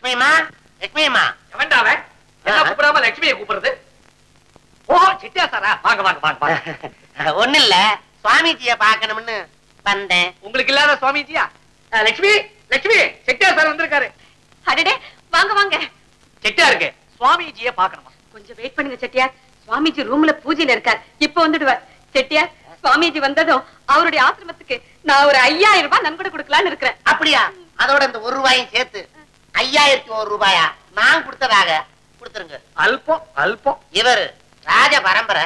லட்சுமிமா லட்சுமிமா எவன்டா அவன் என்ன ஆ. கூப்பிடாம லட்சுமியை கூப்பிடுறது ஓ சிட்டியா சாரா வாங்க வாங்க வாங்க வாங்க ஒண்ணு இல்ல சுவாமிஜிய பாக்கணும்னு வந்தேன் உங்களுக்கு இல்லாத சுவாமிஜியா ஆ, லட்சுமி லட்சுமி செட்டியா சார் வந்திருக்காரு அடடே வாங்க வாங்க செட்டியா இருக்கு சுவாமிஜியை பார்க்கணுமா கொஞ்சம் வெயிட் பண்ணுங்க செட்டியார் சுவாமிஜி ரூம்ல பூஜையில இருக்கார் இப்ப வந்துடுவார் செட்டியார் சுவாமிஜி வந்ததும் அவருடைய ஆசிரமத்துக்கு நான் ஒரு ஐயாயிரம் ரூபாய் நன்கொடை கொடுக்கலான்னு இருக்கிறேன் அப்படியா அதோட இந்த ஒரு ரூபாயும் சேர்த்து ஐயாயிரத்தி ஒரு ரூபாயா நான் கொடுத்ததாக கொடுத்துருங்க அல்பம் அல்பம் இவரு ராஜ பரம்பரை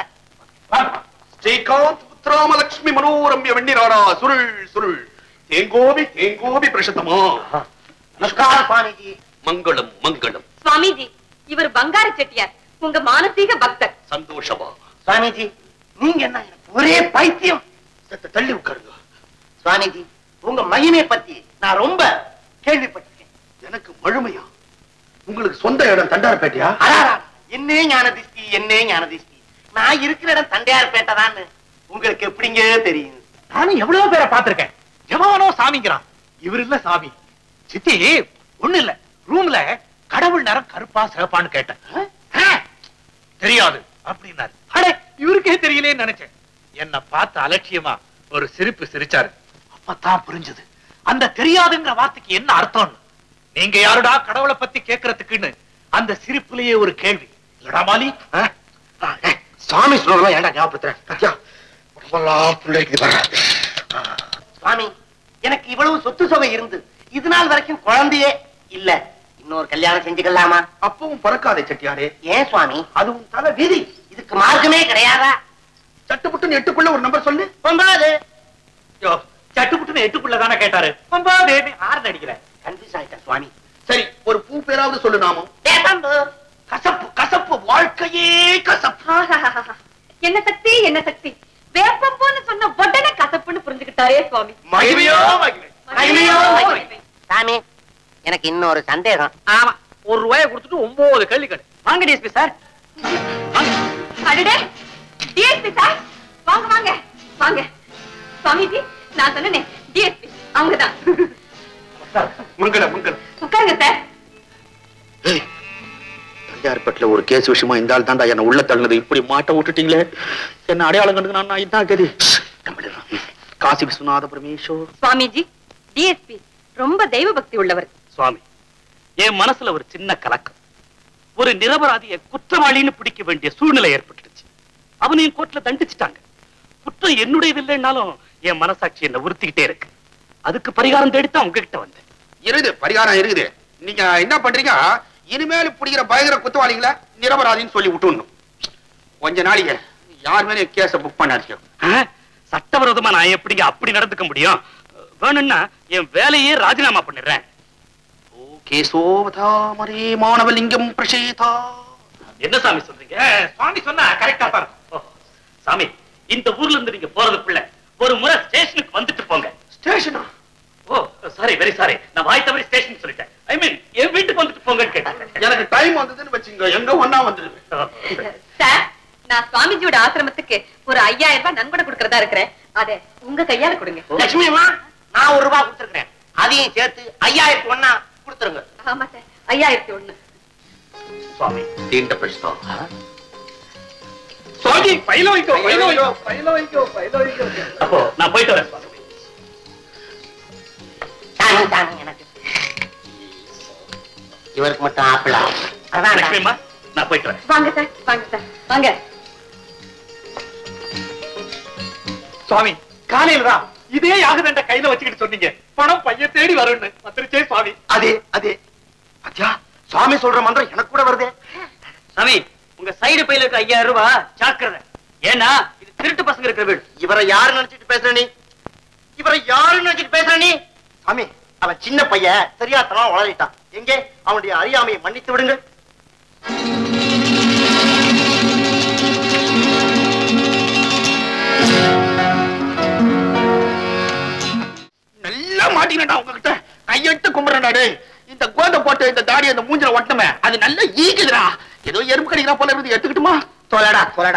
ஸ்ரீகாந்த் புத்ராமலட்சுமி மனோரம்ய வெண்ணிராடா சுருள் சுருள் தேங்கோபி தேங்கோபி பிரசத்தமா நமஸ்காரம் சுவாமிஜி மங்களம் மங்களம் சுவாமிஜி இவர் பங்காரு செட்டியார் உங்க மானசீக பக்தர் சந்தோஷமா சுவாமிஜி நீங்க என்ன எனக்கு ஒரே பைத்தியம் சத்த தள்ளி உட்காருங்க சுவாமிஜி உங்க மகிமை பத்தி நான் ரொம்ப கேள்விப்பட்டிருக்கேன் எனக்கு மழுமையா உங்களுக்கு சொந்த இடம் தண்டாரப்பேட்டையா அடாடா, என்னே ஞான திஷ்டி என்னே ஞான திஷ்டி நான் இருக்கிற இடம் தண்டையார்பேட்டை தான் உங்களுக்கு எப்படிங்க தெரியும் நானும் எவ்வளவு பேரை பார்த்திருக்கேன் எவனோ சாமிங்கிறான் இவர் இல்ல சாமி சித்தி ஒண்ணு இல்ல ரூம்ல கடவுள் நேரம் கருப்பா சிறப்பான்னு கேட்டேன் ஆ, தெரியாது அப்படின்னாரு அட இவருக்கே தெரியலேன்னு நினைச்சேன் என்ன பார்த்து அலட்சியமா ஒரு சிரிப்பு சிரிச்சாரு அப்பதான் புரிஞ்சது அந்த தெரியாதுங்கிற வார்த்தைக்கு என்ன அர்த்தம்னு நீங்க யாருடா கடவுளை பத்தி கேக்குறதுக்குன்னு அந்த சிரிப்புலயே ஒரு கேள்வி இல்லடா மாலி ஆ? சாமி சொல்லலாம் ஏன்டா ஞாபகப்படுத்துறேன் பத்தியா உடம்பெல்லாம் பிள்ளைக்கு பாரு சுவாமி எனக்கு இவ்வளவு சொத்து சுகம் இருந்து இது நாள் வரைக்கும் குழந்தையே இல்ல இன்னொரு கல்யாணம் செஞ்சுக்கலாமா அப்பவும் பறக்காதே செட்டியாரே ஏன் சுவாமி அதுவும் தலை விதி இதுக்கு மார்க்கமே கிடையாதா சட்டுப்புட்டு எட்டுக்குள்ள ஒரு நம்பர் சொல்லு ஒன்பது யோ சட்டுப்புட்டுன்னு எட்டுக்குள்ள தானே கேட்டாரு ரொம்ப பேபி ஆறு அடிக்கிறேன் கன்ஃபியூஸ் ஆயிட்டேன் சுவாமி சரி ஒரு பூ பேராவது சொல்லு நாமம் வேப்பம்பு கசப்பு கசப்பு வாழ்க்கையே கசப்பு ஆஹாஹாஹா. என்ன சக்தி என்ன சக்தி வேப்பம்போன்னு சொன்ன உடனே கசப்புன்னு புரிஞ்சுக்கிட்டாரே சுவாமி மகிமையோ மகிமை மகிமையோ மகிமை. மகிமை. சாமி எனக்கு இன்னொரு சந்தேகம் ஆமா ஒரு ரூபாயை கொடுத்துட்டு ஒன்பது கேள்வி கேடு வாங்க டிஎஸ்பி சார் அடடே டிஎஸ்பி சார் வாங்க வாங்க வாங்க சுவாமிஜி நான் சொன்னேனே டிஎஸ்பி அவங்கதான் மங்களம் மங்களம் உட்காருங்க சார் தஞ்சாவூர்பட்டில் ஒரு கேஸ் விஷயமா இந்த ஆள் தாண்டா என்ன உள்ள தள்ளினது இப்படி மாட்ட விட்டுட்டீங்களே என்ன அடையாளம் கண்டுக்கு நான் இதான் கதி கம்மிடுறா. காசி விஸ்வநாத பரமேஸ்வர் சுவாமிஜி டிஎஸ்பி ரொம்ப தெய்வ பக்தி உள்ளவர் சுவாமி என் மனசுல ஒரு சின்ன கலக்கம் ஒரு நிரபராதிய குற்றவாளின்னு பிடிக்க வேண்டிய சூழ்நிலை ஏற்பட்டுடுச்சு அவனையும் கோர்ட்ல தண்டிச்சிட்டாங்க குற்றம் என்னுடையது இல்லைன்னாலும் என் மனசாட்சி என்ன உறுத்திக்கிட்டே இருக்கு அதுக்கு பரிகாரம் தேடித்தான் உங்ககிட்ட வந்தேன் இருக்குது பரிகாரம் இருக்குது நீங்க என்ன பண்றீங்க இனிமேல் பிடிக்கிற பயங்கர குத்தவாளிகளை நிரபராதின்னு சொல்லி விட்டுணும் கொஞ்ச நாளைக்கு யார் மேலே கேஸ புக் பண்ணாதீங்க ஆ? சட்டவிரோதமா நான் எப்படிங்க அப்படி நடந்துக்க முடியும் வேணும்னா என் வேலையே ராஜினாமா பண்ணிடுறேன் ஓ கேசோவதாமரே மாணவலிங்கம் பிரசேதா என்ன சாமி சொல்றீங்க சுவாமி சொன்னா கரெக்டா தான் இருக்கும். ஓ, சாமி இந்த ஊர்ல இருந்து நீங்க போறதுக்குள்ள ஒரு முறை ஸ்டேஷனுக்கு வந்துட்டு போங்க ஸ்டேஷனா ஓ சாரி வெரி சாரி நான் வாய் தவறி ஸ்டேஷன் சொல்லிட்டேன் ஐ மீன் என் வீட்டுக்கு வந்துட்டு போங்கன்னு கேட்டேன் எனக்கு டைம் வந்ததுன்னு வச்சுங்க எங்க ஒன்னா வந்துடுவேன் சார் நான் சுவாமிஜியோட ஆசிரமத்துக்கு ஒரு ஐயாயிரம் ரூபாய் நன்கொடை கொடுக்கறதா இருக்கிறேன் அதை உங்க கையால கொடுங்க லட்சுமி அம்மா நான் ஒரு ரூபாய் கொடுத்துருக்கேன் அதையும் சேர்த்து ஐயாயிரத்தி ஒன்னா கொடுத்துருங்க ஆமா சார் ஐயாயிரத்தி ஒண்ணு சுவாமி தீண்ட பிரச்சனை சுவாமி பையில வைக்கோ பையில வைக்கோ பையில வைக்கோ பையில வைக்கோ அப்போ நான் போயிட்டு வரேன் சுவாமி சாமி சாமி எனக்கு இவருக்கு மட்டும் ஆப்பிளா அதான் லட்சுமிமா நான் போயிட்டு வரேன் வாங்க சார் வாங்க சார் வாங்க சுவாமி காலையில தான் இதே யாகதண்ட கையில வச்சுக்கிட்டு சொன்னீங்க பணம் பையன் தேடி வரும்னு வந்துருச்சே சுவாமி அதே அதே அச்சா சுவாமி சொல்ற மந்திரம் எனக்கு கூட வருதே சாமி உங்க சைடு பையில இருக்க ஐயாயிரம் ரூபாய் ஜாக்கிரதை ஏன்னா இது திருட்டு பசங்க இருக்கிற வீடு இவரை யாரு நினைச்சிட்டு பேசுற நீ இவரை யாரு நினைச்சிட்டு பேசுற நீ சாமி அவன் சின்ன பையன் தெரியாதனமா வளரிட்டான் எங்கே அவனுடைய அறியாமையை மன்னித்து விடுங்க நல்லா மாட்டினடா உங்ககிட்ட கையெடுத்து கும்பிடுறா டேய் இந்த கோதை போட்டு இந்த தாடி அந்த மூஞ்சில ஒட்டமே அது நல்லா ஈக்குதுடா ஏதோ எறும்பு கடிக்கிறா போல இருந்து எடுத்துக்கிட்டுமா தோலடா தோலடா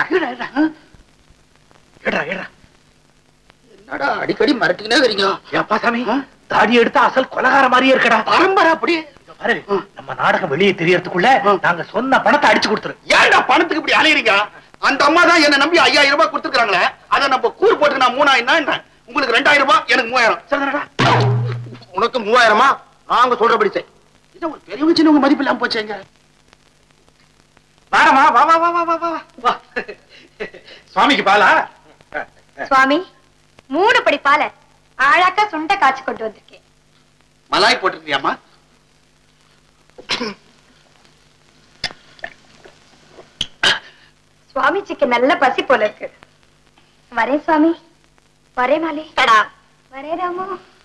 ஏடா ஏடா என்னடா அடிக்கடி மறட்டிக்கினே இருக்கீங்க ஏப்பா சாமி தாடி எடுத்தா அசல் கொலகார மாதிரியே இருக்கடா பரம்பரை அப்படி இங்க பாரு நம்ம நம்ம நாடகம் வெளியே தெரியறதுக்குள்ள நாங்க சொன்ன பணத்தை அடிச்சு கொடுத்துரு ஏன்டா பணத்துக்கு இப்படி அலையறீங்க அந்த அம்மா தான் என்ன நம்பி ஐயாயிரம் ரூபாய் கொடுத்துருக்காங்களே அதை நம்ம கூர் போட்டு நான் மூணாயிரம் என்ன உங்களுக்கு ரெண்டாயிரம் ரூபாய் எனக்கு மூவாயிரம் சரிதானடா உனக்கு மூவாயிரமா நாங்க சொல்றபடி செய் இது ஒரு பெரியவங்க சின்னவங்க மதிப்பு இல்லாம போச்சேங்க வாரமா வா வா வா வா வா வா வா சுவாமிக்கு பாலா சுவாமி மூணு படி பால ஆழாக்கா சுண்ட காய்ச்சி கொண்டு வந்திருக்கேன் மலாய் போட்டுருக்கியாமா சுவாமிஜிக்கு நல்ல பசி போல இருக்கு வரேன் சுவாமி வரேன் மாலி தடா வரேன் ராமு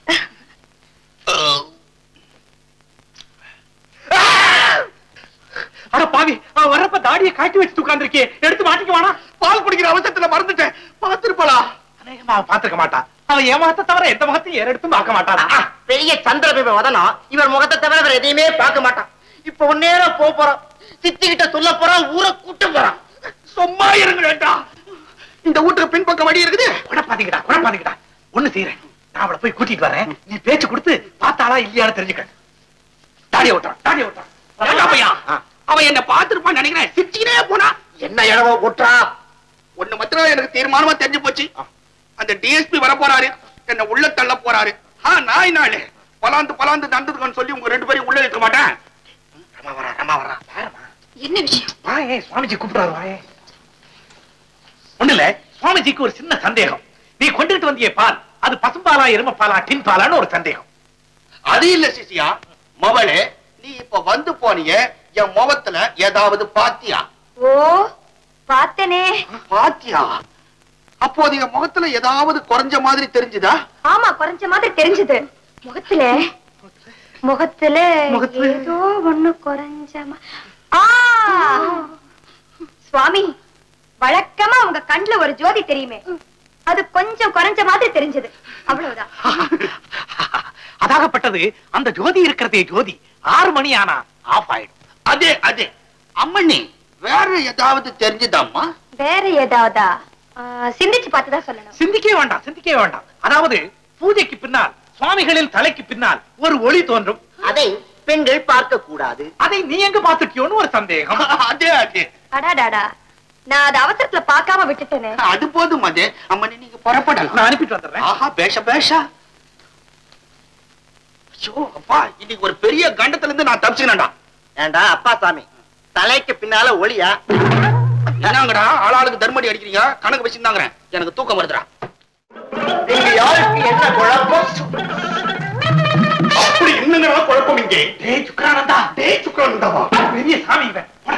அட பாவி அவன் வர்றப்ப தாடியை காட்டி வச்சு உட்கார்ந்திருக்கே எடுத்து மாட்டிக்க வேணா பால் குடிக்கிற அவசரத்துல மறந்துட்டேன் பார்த்திருப்பாளா அநேகமா அவன் பாத்துக்க மாட்டான் அவன் என் முகத்தை தவிர எந்த முகத்தையும் ஏறெடுத்தும் பார்க்க மாட்டான் ஆ, பெரிய சந்திரபிம்ப வதனா இவர் முகத்தை தவிர வேற எதையுமே பார்க்க மாட்டான் இப்ப ஒரு நேரம் போக போறோம் சித்தி கிட்ட சொல்ல போறான் ஊரை கூட்ட போறான் சும்மா இருங்களேண்டா இந்த வீட்டுக்கு பின்பக்கம் வழி இருக்குது குழப்பாதீங்கடா குழப்பாதீங்கடா ஒண்ணு செய்யறேன் நான் அவளை போய் கூட்டிட்டு வரேன் நீ பேச்சு கொடுத்து பார்த்தாளா இல்லையான்னு தெரிஞ்சுக்க தாடியை ஓட்டுறான் தாடியை ஓட்டுறான் ஏண்டா பையன் அவன் என்ன பார்த்திருப்பான்னு நினைக்கிறேன் சிரிச்சுக்கினே போனா என்ன இடமோ கொட்டுறா ஒண்ணு மாத்திரம் எனக்கு தீர்மானமா தெரிஞ்சு போச்சு அந்த டிஎஸ்பி வர போறாரு என்ன உள்ள தள்ள போறாரு ஆ நாய் நாளு பலாந்து பலாந்து நடந்துக்கன்னு சொல்லி உங்க ரெண்டு பேரும் உள்ள இருக்க மாட்டேன் ரமா வரா ரமா வரா பாருமா என்ன விஷயம் வாயே சுவாமிஜி கூப்பிடுறாரு வாயே ஒண்ணு இல்ல சுவாமிஜிக்கு ஒரு சின்ன சந்தேகம் நீ கொண்டுட்டு வந்திய பால் அது பசும்பாலா எரும பாலா டின் பாலான்னு ஒரு சந்தேகம் அது இல்ல சிசியா மவளே நீ இப்ப வந்து போனியே என் முகத்துல ஏதாவது பாத்தியா ஓ பார்த்தனே பாத்தியா அப்போது என் முகத்துல ஏதாவது குறைஞ்ச மாதிரி தெரிஞ்சுதா ஆமா குறைஞ்ச மாதிரி தெரிஞ்சது முகத்துல முகத்துல முகத்துல? ஏதோ ஒண்ணு குறைஞ்ச மா- ஆ சுவாமி வழக்கமா உங்க கண்ணுல ஒரு ஜோதி தெரியுமே அது கொஞ்சம் குறைஞ்ச மாதிரி தெரிஞ்சது அவ்வளவுதான் அதாகப்பட்டது அந்த ஜோதி இருக்கிறதே ஜோதி ஆறு மணி ஆனா ஆஃப் ஆயிடும் அதே அதே அம்மண்ணி வேற ஏதாவது தெரிஞ்சுதாம்மா வேற ஏதாவதா ஆ, சிந்திச்சு பார்த்துதான் சொல்லணும் சிந்திக்கவே வேண்டாம் சிந்திக்கவே வேண்டாம் அதாவது பூஜைக்கு பின்னால் சுவாமிகளின் தலைக்கு பின்னால் ஒரு ஒளி தோன்றும் அதை பெண்கள் பார்க்க கூடாது அதை நீ எங்க பாத்துட்டியோன்னு ஒரு சந்தேகம் அதே அதே அடாடாடா நான் அது அவசரத்துல பார்க்காம விட்டுட்டேனே அது போதும் அதே அம்மண்ணி நீங்க புறப்படலாம் நான் அனுப்பிட்டு வந்துடுறேன் ஆஹா பேஷ பேஷா ஐயோ அப்பா இன்னைக்கு ஒரு பெரிய கண்டத்துல இருந்து நான் தப்பிச்சுனேன்டா ஏண்டா அப்பா சாமி தலைக்கு பின்னால ஒளியா என்னங்கடா ஆளாளுக்கு தர்மடி அடிக்கிறீங்க கணக்கு வச்சிருந்தாங்க எனக்கு தூக்கம் வருதுடா இங்க யாருக்கு என்ன குழப்பம் அப்படி என்னங்கடா குழப்பம் இங்கே டேய் சுக்கரானந்தா டேய் சுக்கரன்டாவா பெரிய சாமி இவன் போடா.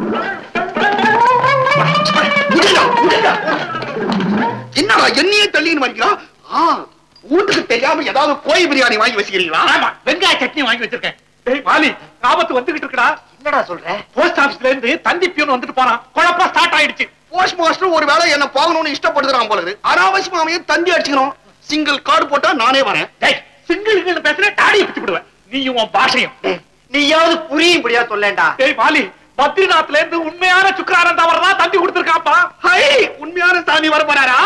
முடியல முடியல என்னடா என்னையே தள்ளின்னு வரீங்களா ஆ வீட்டுக்கு தெரியாம ஏதாவது கோழி பிரியாணி வாங்கி வச்சுக்கிறீங்களா ஆமா வெங்காய சட்னி வாங்கி வச்சிருக்கேன் டேய் மாலி ஆபத்து வந்துகிட்டு இருக்குடா என்னடா சொல்ற போஸ்ட் ஆபீஸ்ல இருந்து தந்தி பியூன் வந்துட்டு போறான் குழப்பம் ஸ்டார்ட் ஆயிடுச்சு போஸ்ட் மாஸ்டர் ஒரு வேளை என்ன போகணும்னு இஷ்டப்படுறான் போல இருக்கு அனாவசியமா அவன் தந்தி அடிச்சுக்கணும் சிங்கிள் கார்டு போட்டா நானே வரேன் டேய் சிங்கிள் பேசுற தாடியை பிச்சு விடுவேன் நீயும் உன் பாஷையும் நீயாவது புரியும்படியா சொல்லேன்டா டேய் மாலி பத்ரிநாத்ல இருந்து உண்மையான சுக்கரானந்தா வரதா தந்தி கொடுத்திருக்காப்பா ஹை உண்மையான சாமி வர போறாரா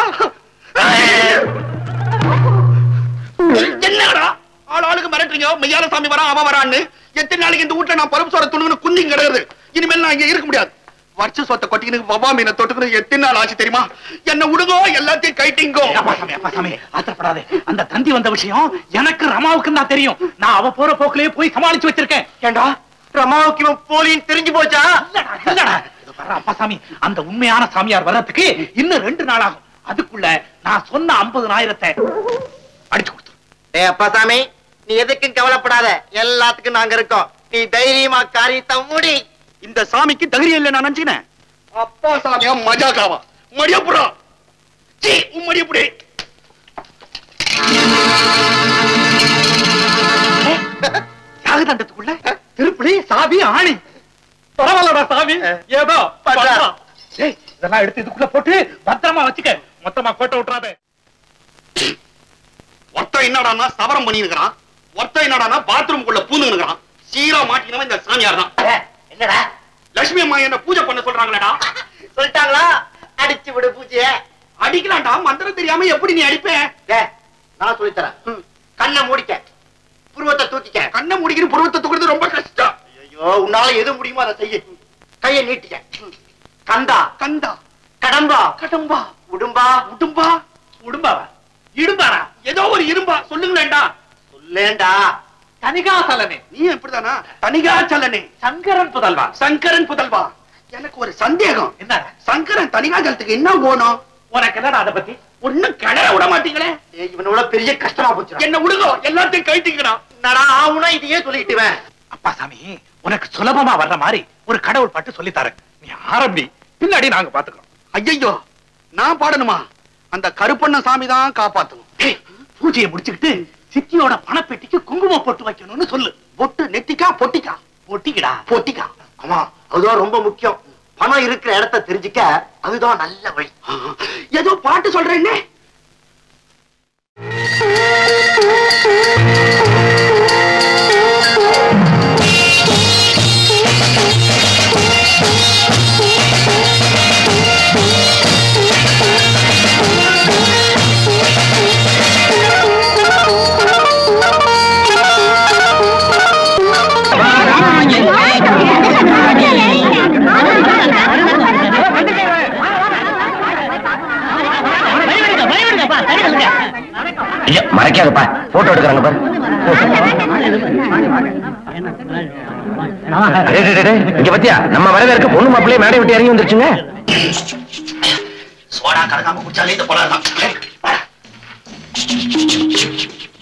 என்னடா ஆள் ஆளுக்கு மிரட்டுறீங்க மெய்யால சாமி வரா அவன் வரான்னு எத்தனை நாளைக்கு இந்த வீட்டுல நான் பருப்பு சோற துணுன்னு குந்திங்க கிடக்குது இனிமேல் நான் இங்க இருக்க முடியாது வருஷ சொத்தை கொட்டிக்கின்னு வவா மீனை தொட்டுக்கணும் எத்தனை நாள் ஆச்சு தெரியுமா என்ன விடுங்கோ எல்லாத்தையும் கைட்டிங்கோ அப்பா சாமி அப்பா சாமி ஆத்திரப்படாதே அந்த தந்தி வந்த விஷயம் எனக்கு ரமாவுக்கும் தான் தெரியும் நான் அவ போற போக்குலயே போய் சமாளிச்சு வச்சிருக்கேன் ஏண்டா ரமாவுக்கு இவன் போலின்னு தெரிஞ்சு போச்சா இல்லடா, இல்லடா. இதோ பாரு, அப்பா சாமி அந்த உண்மையான சாமியார் வர்றதுக்கு இன்னும் ரெண்டு நாள் ஆகும் அதுக்குள்ள நான் சொன்ன ஐம்பதுனாயிரத்தை அடிச்சு கொடுத்துரு டேய் அப்பா சாமி நீ எதுக்கும் கவலைப்படாத எல்லாத்துக்கும் நாங்க இருக்கோம் நீ தைரியமா காரியத்தை மூடி இந்த சாமிக்கு தைரியம் இல்லை நான் நினைச்சுக்கிறேன் அப்பா சாமியா மஜாக்காவா மடியப்புறா சீ உன் மடியப்புடி யாகதண்டத்துக்குள்ள திருப்பதி சாவி ஆணி பரவாயில்லடா சாமி ஏதோ பண்றா. பண்றா. டேய், இதெல்லாம் எடுத்து இதுக்குள்ள போட்டு பத்திரமா வச்சுக்க மொத்தமா கோட்டை விட்டுறாத ஒருத்தன் என்னடான்னா சவரம் பண்ணிருக்கிறான் ஒருத்தன் என்னடான்னா பாத்ரூம்குள்ள பூந்துக்கிறான் சீரா மாட்டினவன் இந்த சாமியார் தான் ஏ, என்னடா லட்சுமி அம்மா என்ன பூஜை பண்ண சொல்றாங்களேடா சொல்லிட்டாங்களா அடிச்சு விடு பூஜைய அடிக்கலாம்டா மந்திரம் தெரியாம எப்படி நீ அடிப்ப டே நான் சொல்லித்தரேன் கண்ணை மூடிக்க புருவத்தை தூக்கிக்க கண்ணை முடிக்கிற புருவத்தை தூக்குறது ரொம்ப கஷ்டம் ஐயோ உன்னால எது முடியுமோ அதை செய்ய கையை நீட்டிக்க கந்தா கந்தா கடம்பா கடம்பா உடும்பா உடும்பா உடும்பாவா இடும்பாரா ஏதோ ஒரு இரும்பா சொல்லுங்களேன்டா சொல்லேண்டா தனிகாசலனே நீ எப்படிதானா தனிகாச்சலனே சங்கரன் புதல்வா சங்கரன் புதல்வா எனக்கு ஒரு சந்தேகம் என்ன சங்கரன் தனிகாச்சலத்துக்கு என்ன போனோம் உனக்கு என்னடா அதை பத்தி ஒண்ணும் கிளற விட மாட்டீங்களே ஏய், இவனோட பெரிய கஷ்டமா போச்சு என்ன விடுங்க எல்லாத்தையும் கைட்டிங்கடா என்னடா ஆவுனா இதையே சொல்லிட்டுவேன் அப்பா சாமி உனக்கு சுலபமா வர்ற மாதிரி ஒரு கடவுள் பாட்டு சொல்லி தரேன் நீ ஆரம்பி பின்னாடி நாங்க பாத்துக்கிறோம் ஐயோ நான் பாடணுமா அந்த கருப்பண்ண சாமி தான் காப்பாத்தணும் ஏய், பூஜையை முடிச்சுக்கிட்டு சித்தியோட பணப்பெட்டிக்கு குங்குமம் போட்டு வைக்கணும்னு சொல்லு பொட்டு நெட்டிக்கா பொட்டிக்கா பொட்டிக்கிடா பொட்டிக்கா ஆமா அதுதான் ரொம்ப முக்கியம் பணம் இருக்கிற இடத்த தெரிஞ்சுக்க அதுதான் நல்ல வழி ஏதோ பாட்டு சொல்றேன்னே ஐயா மறைக்காதப்பா போட்டோ எடுக்கிறாங்க பாரு டேய், டேய், டேய், இங்க பத்தியா நம்ம வரவேற்க பொண்ணு மாப்பிள்ளையே மேடை விட்டு இறங்கி வந்துருச்சுங்க சோடா கலக்காம குடிச்சாலே இந்த போலாம்